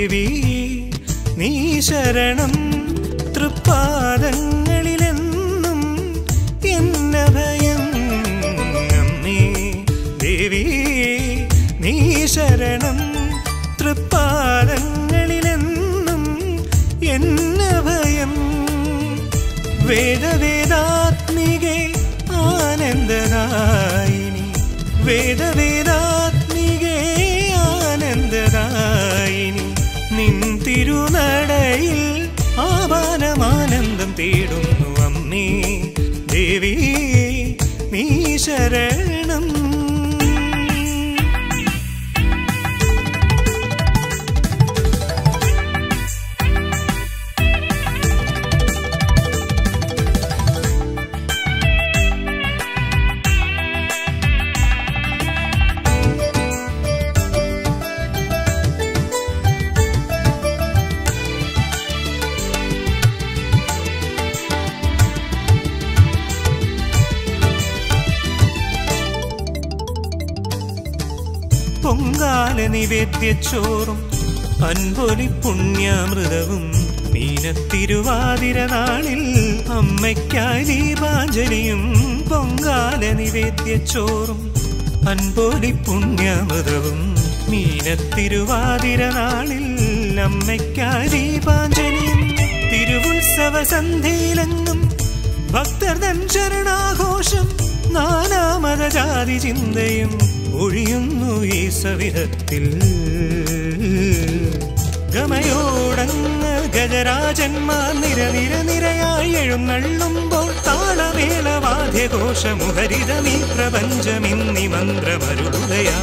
ദേവി നീ ശരണം തൃപ്പാദങ്ങളിലെന്നും എന്നഭയം അമ്മേ ദേവി നീ ശരണം തൃപ്പാദങ്ങളിലെന്നും എന്നഭയം വേദവേദാത്മികെ ആനന്ദദായിനി വേദവേദാത്മികെ ആനന്ദദായിനി നിൻ തിരുനടയിൽ ആവാനമാനന്ദം തേടുന്നു അമ്മേ ദേവി നീ ശരണം പൊങ്കാല നിവേദ്യച്ചോറും അൻപൊലി പുണ്യാമൃതവും മീനത്തിരുവാതിര നാളിൽ അമ്മയ്ക്കായി ദീപാഞ്ജലിയും പൊങ്കാല നിവേദ്യച്ചോറും അൻപൊലി പുണ്യാമൃതവും മീനത്തിരുവാതിര നാളിൽ അമ്മയ്ക്കായി ദീപാഞ്ജലിയും തിരുവുത്സവ സന്ധ്യയിലെങ്ങും ഭക്തർ തൻ ശരണാഘോഷം നാനാമത ജാതി ചിന്തയും ഒഴിയുന്നു ഈ സവിധത്തിൽ ഗമയോടങ്ങ് ഗജരാജന്മാർ നിര നിര നിരയായി എഴുന്നള്ളുമ്പോൾ താളമേള വാദ്യഘോഷമുഹരിതമീ പ്രപഞ്ചമിന്നി മന്ത്രമരുളുകയാ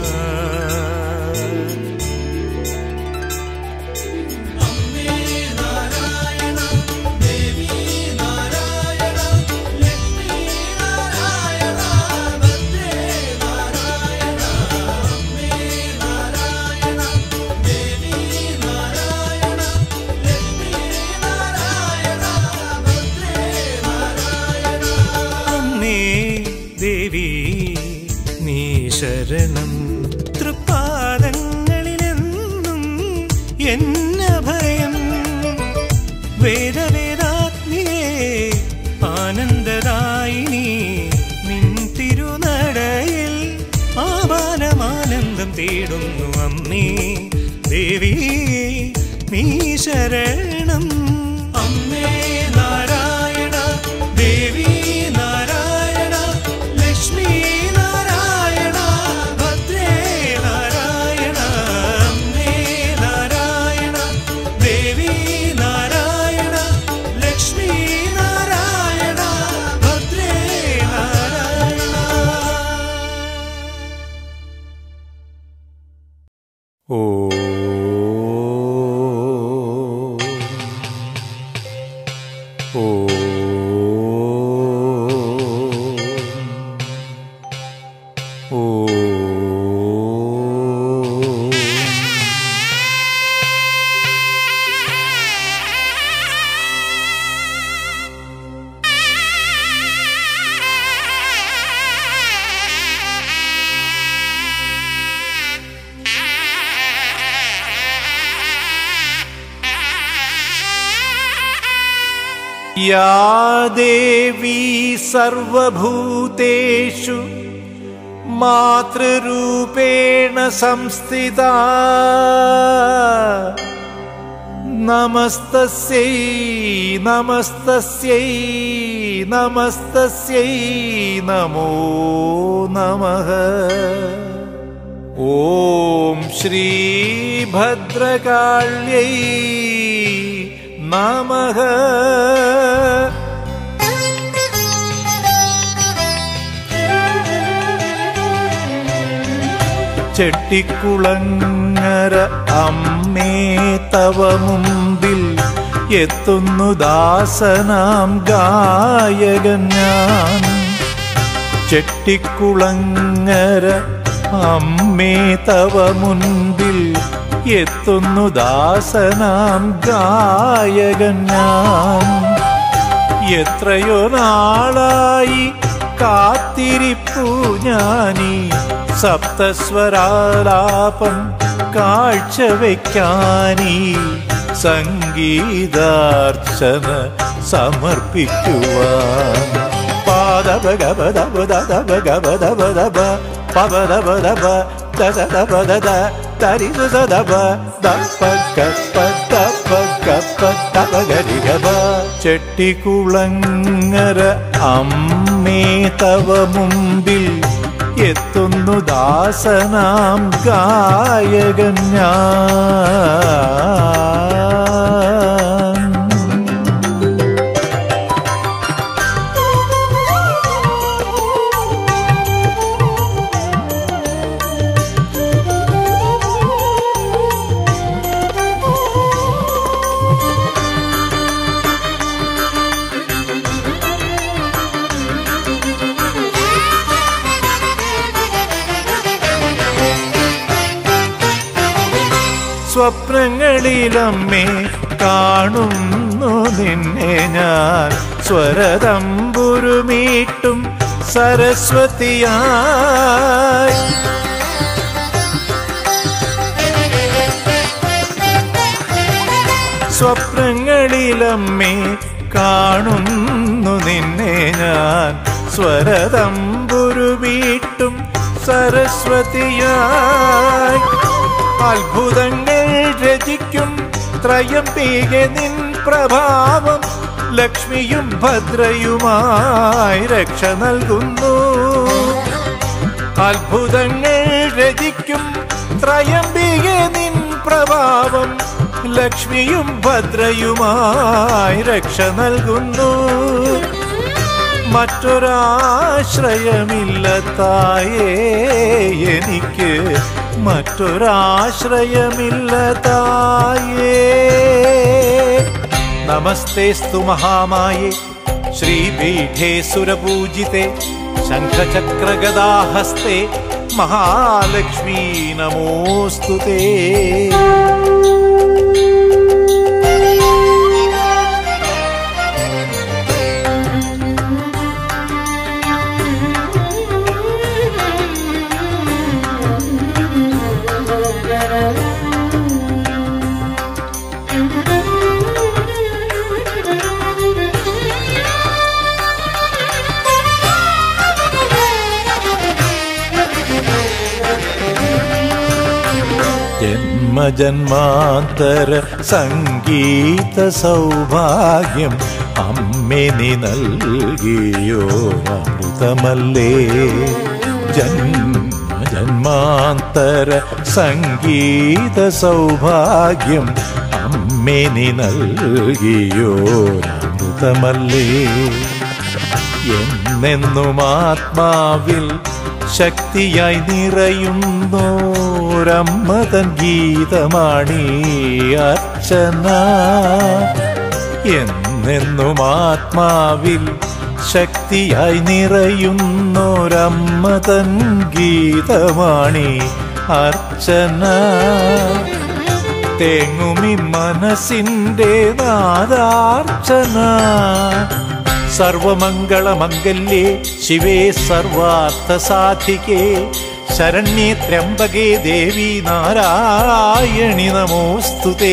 അമ്മേ ദേവി നീ ശരണം തൃപ്പാദങ്ങളിലെന്നും എന്ന ഭയം വേദവേദാത്മിയേ ആനന്ദദായിനി നിൻ തിരുനടയിൽ ആവാനമാനന്ദം തേടുന്നു അമ്മേ ദേവി നീ ശരണം അമ്മേ നാരായണ ദേവി നാരായണ ലക്ഷ്മി നാരായണ ഭദ്രേ നാരായണ അമ്മേ നാരായണ ദേവി നാരായണ ലക്ഷ്മി നാരായണ ഭദ്രേ നാരായണ ഓ ഓ ഓ या देवी सर्वभूतेषु मातृरूपेण संस्थिता नमस्तस्यै नमस्तस्यै नमस्तस्यै नमो नमः ॐ श्रीभद्रकाल्यै नमः ചെട്ടിക്കുളങ്ങര അമ്മേ തവ മുമ്പിൽ എത്തുന്നു ദാസനാം ഗായകൻ ഞാൻ ചെട്ടിക്കുളങ്ങര അമ്മേ തവ മുൻപിൽ എത്തുന്നു ദാസനാം ഗായകൻ ഞാൻ എത്രയോ നാളായി കാത്തിരിപ്പു ഞാനീ സപ്തസ്വരാലാപം കാഴ്ചവെക്കാനീ സംഗീതാർച്ചന സമർപ്പിക്കുവാൻ പാദപഗപദപദപഗപദപദപ പവദപദപ ദദപദദ തരിദദപ ദപ്പകപ്പതപ്പകപ്പതപഗരിഗപ ചെട്ടിക്കുളങ്ങര അമ്മേ തവ മുമ്പിൽ എത്തുന്നു ദാസനാം ഗായകൻ ഞാൻ സ്വപ്നങ്ങളിലമ്മേ കാണുന്നു നിന്നെ ഞാൻ സ്വരതമ്പുരുമീട്ടും സരസ്വതിയായി സ്വപ്നങ്ങളിലമ്മേ കാണുന്നു നിന്നെ ഞാൻ സ്വരതമ്പുരുമീട്ടും സരസ്വതിയായി അത്ഭുതങ്ങൾ രചിക്കും ത്രയംബിക നിൻ പ്രഭാവം ലക്ഷ്മിയും ഭദ്രയുമായി രക്ഷ നൽകുന്നു അത്ഭുതങ്ങൾ രചിക്കും ത്രയംബിക നിൻ പ്രഭാവം ലക്ഷ്മിയും ഭദ്രയുമായി രക്ഷ നൽകുന്നു മറ്റൊരാശ്രയമില്ല തായേ എനിക്ക് മറ്റൊരാശ്രയമില്ല തായേ നമസ്തേസ്തു മഹാമായേ ശ്രീപീഠേ സുരപൂജിതേ ശംഖചക്രഗദാഹസ്തേ മഹാലക്ഷ്മീ നമോസ്തു തേ ജന്മജന്മാന്തര സംഗീത സൗഭാഗ്യം അമ്മേ നീ നൽകിയോ അമൃതമല്ലേ ജന്മജന്മാന്തര സംഗീത സൗഭാഗ്യം അമ്മേ നീ നൽകിയോ അമൃതമല്ലേ എന്നെന്നും ആത്മാവിൽ ശക്തിയായി നിറയുന്നോരമ്മതൻ ഗീതമാണീ അർച്ചന എന്നെന്നും ആത്മാവിൽ ശക്തിയായി നിറയുന്നോരമ്മതൻ ഗീതമാണി അർച്ചന തേങ്ങുമി മനസ്സിൻ്റെ നാദാർച്ചന സർവമംഗളമംഗല്യേ ശിവേ സർവാർത്ഥസാധികേ ശരണ്യേ ത്രംബകേ ദേവി നാരായണി നമോസ്തുതേ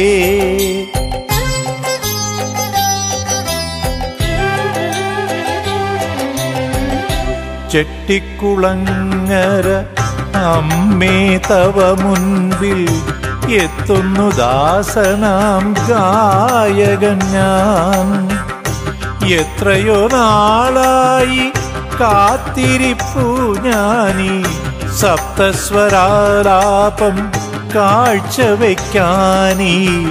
ചെട്ടിക്കുളങ്ങര അമ്മേ തവ മുൻപിൽ എത്തുന്നു ദാസനാം ഗായകൻ ഞാൻ എത്രയോ നാളായി കാത്തിരിപ്പു ഞാനീ സപ്തസ്വരാലാപം കാഴ്ചവെക്കാനീ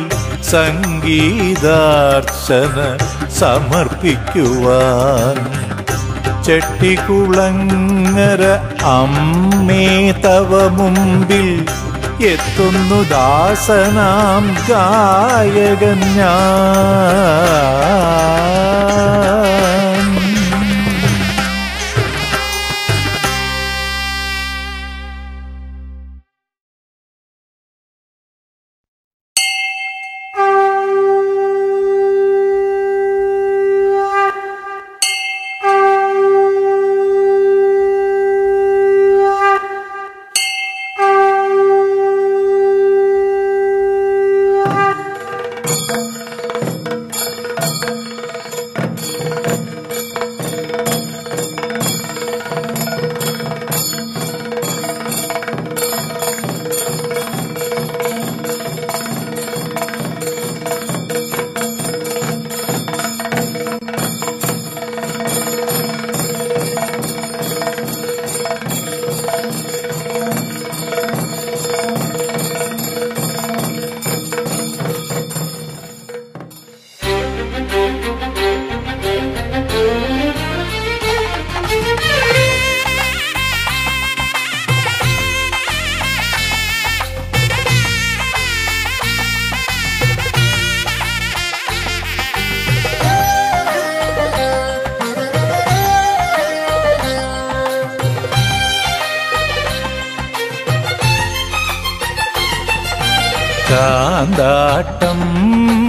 സംഗീതാർച്ചന സമർപ്പിക്കുവാൻ ചെട്ടിക്കുളങ്ങര അമ്മേ തവ മുമ്പിൽ എത്തുന്നു ദാസനാം ഗായകൻ ഞാൻ Thank you. ഭ്രാന്താട്ടം